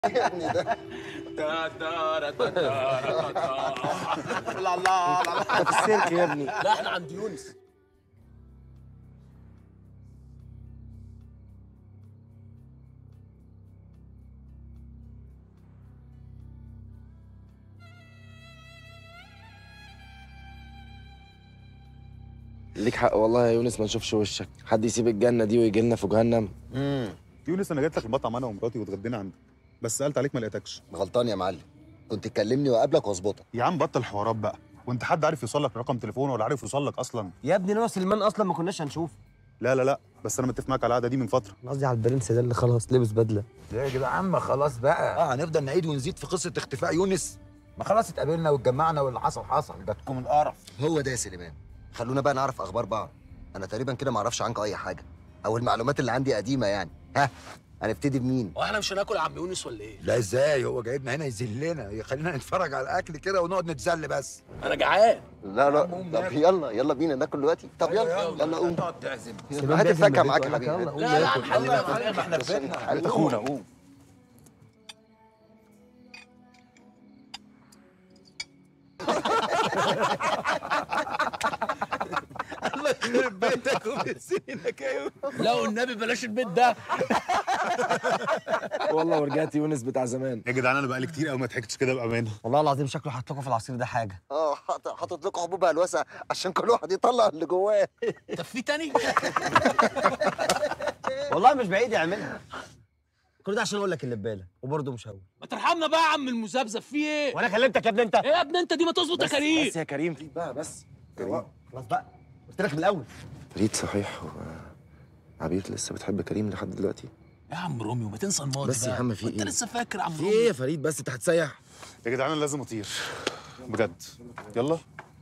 يا ابني ده لا لا لا في السيرك يا ابني لا احنا عند يونس ليك حق والله يا يونس ما نشوفش وشك حد يسيب الجنه دي ويجي لنا في جهنم امم يونس انا جيت لك المطعم انا ومراتي واتغدينا عندك بس سالت عليك ما لقيتكش غلطان يا معلم كنت تكلمني واقابلك واظبطك يا عم بطل حوارات بقى وانت حد عارف يوصل لك رقم تليفونه ولا عارف يوصل لك اصلا يا ابني لو سلمان اصلا ما كناش هنشوف لا لا لا بس انا متفق معاك على القعده دي من فتره أنا قصدي على البرنس ده اللي خلاص لبس بدله يا جدعان ما خلاص بقى اه هنفضل نعيد ونزيد في قصه اختفاء يونس ما خلاص اتقابلنا واتجمعنا واللي حصل حصل ده تكون القرف هو ده يا سليمان خلونا بقى نعرف اخبار بعض انا تقريبا كده ما اعرفش عنك اي حاجه او المعلومات اللي عندي قديمه يعني ها هنبتدي بمين هو احنا مش هناكل يا عم يونس ولا ايه؟ لا ازاي هو جايبنا هنا يذلنا يخلينا نتفرج على الاكل كده ونقعد نتذل بس انا جعان لا لا قوم طب ناكل. يلا يلا بينا ناكل دلوقتي طب يلا يلا قوم تقعد تعزم هات الفاكهه معاك يا حبيبي يلا قوم لا لا ناكل. هنحل يلا يا بقى معلم احنا في بيتنا بيت اخونا قوم الله يخرب بيتك وبسنينك يا يونس لا والنبي بلاش البيت ده والله ورجعت يونس بتاع زمان يا جدعان انا بقالي كتير قوي ما ضحكتش كده بامانه والله العظيم شكله حاط لكم في العصير ده حاجه اه حاطط حاطط لكم حبوب هلوسه عشان كل واحد يطلع اللي جواه طب في تاني؟ والله مش بعيد يعملها كل ده عشان اقول لك اللي في بالك وبرضه مش هقول ما ترحمنا بقى يا عم المذبذب في ايه؟ وانا كلمتك يا ابني انت ايه يا ابني انت دي ما تظبط يا بس, كريم بس يا كريم في بقى بس كريم خلاص بقى قلت لك من الاول فريد صحيح هو عبير لسه بتحب كريم لحد دلوقتي يا عم روميو ما تنسى الماضي بس يا بقى. عم في وانت ايه؟ لسه فاكر يا عم في روميو ايه يا فريد بس انت هتسيح يا جدعان انا لازم اطير بجد يلا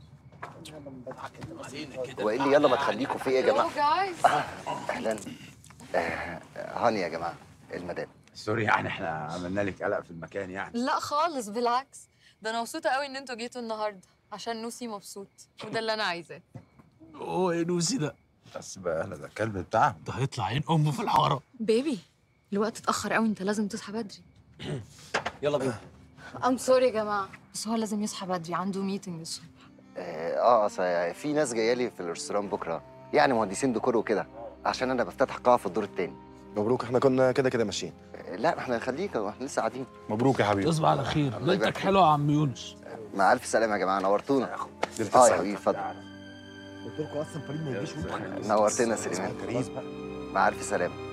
علينا كده هو ايه اللي يلا ما تخليكوا في ايه يا جماعه جايز اهلا آه، هاني يا جماعه المدام سوري يعني احنا عملنا لك قلق في المكان يعني لا خالص بالعكس ده انا مبسوطه قوي ان انتوا جيتوا النهارده عشان نوسي مبسوط وده اللي انا عايزاه هو ايه نوسي ده؟ بس بقى اهلا ده الكلب بتاعهم ده هيطلع عين امه في الحاره بيبي الوقت اتاخر قوي انت لازم تصحى بدري يلا بينا ام سوري يا جماعه بس هو لازم يصحى بدري عنده ميتنج الصبح اه آه، اصل في ناس جايه لي في الريستوران بكره يعني مهندسين ديكور وكده عشان انا بفتتح قاعه في الدور الثاني مبروك احنا كنا كده كده ماشيين لا احنا خليك احنا لسه قاعدين مبروك يا حبيبي تصبح على خير الله يبارك ليلتك فيك. حلوه يا عم يونس مع الف سلامه يا جماعه نورتونا دلت اه يا الساعة. حبيبي اتفضل قلت لكم اصلا فريد ما يجيش نورتنا يا سليمان كريم مع الف سلامه